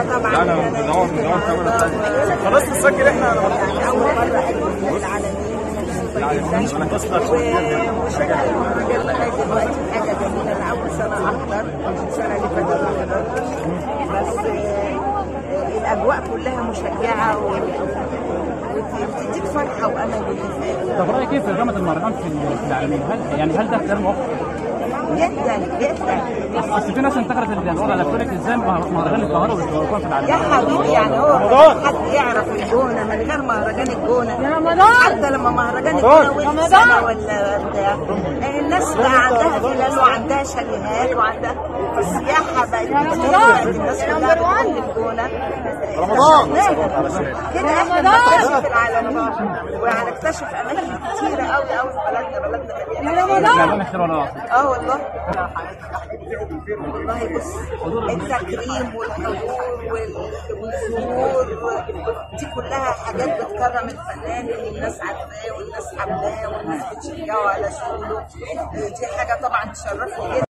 طبعا انا أنا بنور بنور كاميرا النهاردة خلاص نسجل احنا يعني اول مره اجي في العالمين ومشجع المهرجان لغايه دلوقتي حاجه جميله انا اول سنه احضر السنه اللي فاتت ما حضرتش بس آه، الاجواء كلها مشجعه و- وبتديك فرحه وامل بالنفاق طب رايك ايه في اقامه المهرجان في في العالمين؟ هل يعني هل ده اختيار موفق؟ جدا جدا اصل في ناس انتقدت الوضع الالكترونيك ازاي مهرجان القاهره والجوكان في يا العالمين؟ حبيبي يعني هو حد يعرف الجونه من غير مهرجان الجونه يا رمضان حتى لما مهرجان الجونه وقف سنه ولا بتاع يعني الناس بقى عندها فلل وعندها شاليهات وعندها السياحه بقت كتير بقت الناس كلها بتروح الجونه رمضان كده احنا بنكتشف العالمين وهنكتشف اماكن كتيره قوي قوي في بلدنا بلدنا مليانه العالمين اختيار ولا لا؟ اه والله والله بص التكريم والحضور وال- والظهور دي كلها حاجات بتكرم الفنان اللي الناس عارفاه والناس حباه والناس بتشجعه على شغله دي حاجه طبعا تشرفني جدا